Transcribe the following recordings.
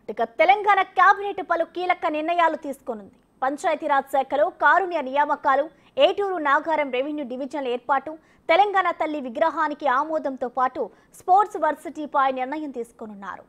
ఇక తెలంగాణ కేబినెట్ పలు కీలక నిర్ణయాలు తీసుకోనుంది పంచాయతీరాజ్ శాఖలో కారుణ్య నియామకాలు ఏటూరు నాగారం రెవెన్యూ డివిజన్ల ఏర్పాటు తెలంగాణ తల్లి విగ్రహానికి ఆమోదంతో పాటు స్పోర్ట్స్ వర్సిటీపై నిర్ణయం తీసుకోనున్నారు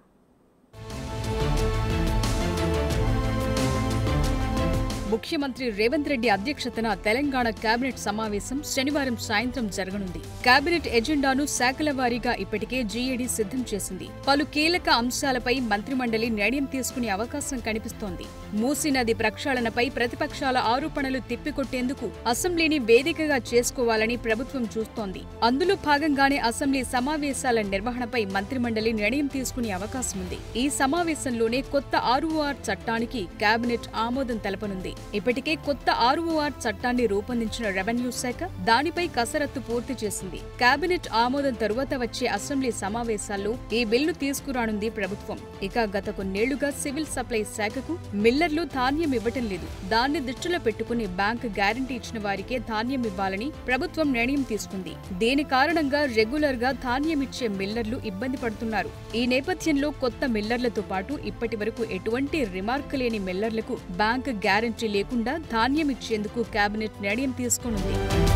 ముఖ్యమంత్రి రేవంత్ రెడ్డి అధ్యక్షతన తెలంగాణ కేబినెట్ సమావేశం శనివారం సాయంత్రం జరగనుంది కేబినెట్ ఎజెండాను శాఖల వారీగా ఇప్పటికే జీఏడీ సిద్ధం చేసింది పలు కీలక అంశాలపై మంత్రిమండలి నిర్ణయం తీసుకునే అవకాశం కనిపిస్తోంది మూసీ నది ప్రక్షాళనపై ప్రతిపక్షాల ఆరోపణలు తిప్పికొట్టేందుకు అసెంబ్లీని వేదికగా చేసుకోవాలని ప్రభుత్వం చూస్తోంది అందులో భాగంగానే అసెంబ్లీ సమావేశాల నిర్వహణపై మంత్రిమండలి నిర్ణయం తీసుకునే అవకాశం ఉంది ఈ సమావేశంలోనే కొత్త ఆర్ఓఆర్ చట్టానికి కేబినెట్ ఆమోదం తెలపనుంది ఇప్పటికే కొత్త ఆర్ఓఆర్ చట్టాన్ని రూపొందించిన రెవెన్యూ శాఖ దానిపై కసరత్తు పూర్తి చేసింది కేబినెట్ ఆమోదం తరువాత వచ్చే అసెంబ్లీ సమావేశాల్లో ఈ బిల్లు తీసుకురానుంది ప్రభుత్వం ఇక గత కొన్నేళ్లుగా సివిల్ సప్లై శాఖకు మిల్లర్లు ధాన్యం ఇవ్వటం లేదు దాన్ని దృష్టిలో పెట్టుకుని బ్యాంక్ గ్యారంటీ ఇచ్చిన వారికే ధాన్యం ఇవ్వాలని ప్రభుత్వం నిర్ణయం తీసుకుంది దీని కారణంగా రెగ్యులర్ గా ధాన్యం ఇచ్చే మిల్లర్లు ఇబ్బంది పడుతున్నారు ఈ నేపథ్యంలో కొత్త మిల్లర్లతో పాటు ఇప్పటి వరకు ఎటువంటి రిమార్క్ లేని మిల్లర్లకు బ్యాంక్ గ్యారంటీ లేకుండా ధాన్యం ఇచ్చేందుకు కేబినెట్ నిర్ణయం తీసుకునుంది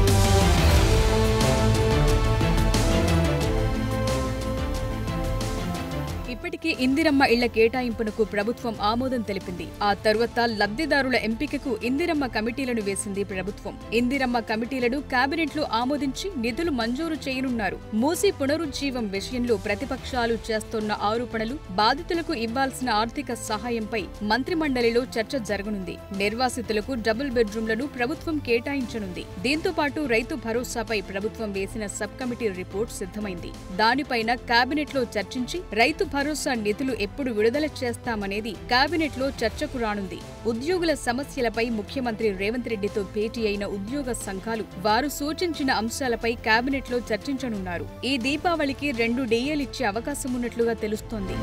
ఇప్పటికే ఇందిరమ్మ ఇళ్ల కేటాయింపునకు ప్రభుత్వం ఆమోదం తెలిపింది ఆ తరువాత లబ్ధిదారుల ఎంపికకు ఇందిరమ్మ కమిటీలను వేసింది ప్రభుత్వం ఇందిరమ్మ కమిటీలను కేబినెట్ లో ఆమోదించి నిధులు మంజూరు చేయనున్నారు మూసీ పునరుజ్జీవం విషయంలో ప్రతిపక్షాలు చేస్తోన్న ఆరోపణలు బాధితులకు ఇవ్వాల్సిన ఆర్థిక సహాయంపై మంత్రిమండలిలో చర్చ జరగనుంది నిర్వాసితులకు డబుల్ బెడ్రూమ్లను ప్రభుత్వం కేటాయించనుంది దీంతో పాటు రైతు భరోసాపై ప్రభుత్వం వేసిన సబ్ కమిటీ రిపోర్ట్ సిద్ధమైంది దానిపైన కేబినెట్ లో చర్చించి రైతు భరోసా నిధులు ఎప్పుడు విడుదల చేస్తామనేది కేబినెట్ లో చర్చకు రానుంది ఉద్యోగుల సమస్యలపై ముఖ్యమంత్రి రేవంత్ రెడ్డితో భేటీ అయిన ఉద్యోగ సంఘాలు వారు సూచించిన అంశాలపై కేబినెట్ లో చర్చించనున్నారు ఈ దీపావళికి రెండు డిఏలిచ్చే అవకాశం ఉన్నట్లుగా తెలుస్తోంది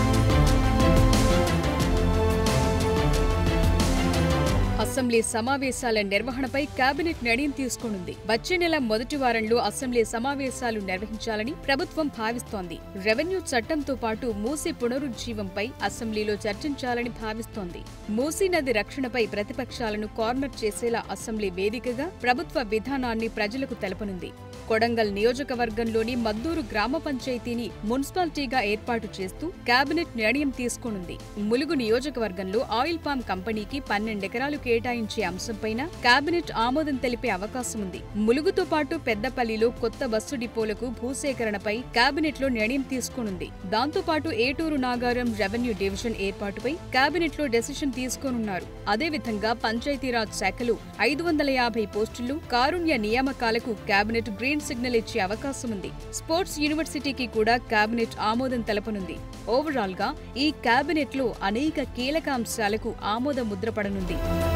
అసెంబ్లీ సమావేశాల నిర్వహణపై కేబినెట్ నిర్ణయం తీసుకోనుంది వచ్చే నెల మొదటి వారంలో అసెంబ్లీ సమావేశాలు నిర్వహించాలని ప్రభుత్వం భావిస్తోంది రెవెన్యూ చట్టంతో పాటు మూసీ పునరుజ్జీవంపై అసెంబ్లీలో చర్చించాలని భావిస్తోంది మూసీ నది రక్షణపై ప్రతిపక్షాలను కార్నర్ చేసేలా అసెంబ్లీ వేదికగా ప్రభుత్వ విధానాన్ని ప్రజలకు తెలపనుంది కొడంగల్ నియోజకవర్గంలోని మద్దూరు గ్రామ పంచాయతీని మున్సిపాలిటీగా ఏర్పాటు చేస్తూ కేబినెట్ నిర్ణయం తీసుకోనుంది ములుగు నియోజకవర్గంలో ఆయిల్ పామ్ కంపెనీకి పన్నెండెకరాలు కేటాయించే అంశంపైన కేబినెట్ ఆమోదం తెలిపే అవకాశం ఉంది ములుగుతో పాటు పెద్దపల్లిలో కొత్త బస్సు డిపోలకు భూసేకరణపై కేబినెట్ లో నిర్ణయం తీసుకోనుంది దాంతో పాటు ఏటూరు నాగారం రెవెన్యూ డివిజన్ ఏర్పాటుపై కేబినెట్ లో డెసిషన్ తీసుకోనున్నారు అదేవిధంగా పంచాయతీరాజ్ శాఖలో ఐదు వందల యాభై పోస్టులు కారుణ్య నియామకాలకు కేబినెట్ గ్రీన్ సిగ్నల్ ఇచ్చే అవకాశం ఉంది స్పోర్ట్స్ యూనివర్సిటీకి కూడా కేబినెట్ ఆమోదం తెలపనుంది ఓవరాల్ గా ఈ కేబినెట్ లో అనేక కీలక అంశాలకు ఆమోద ముద్ర పడనుంది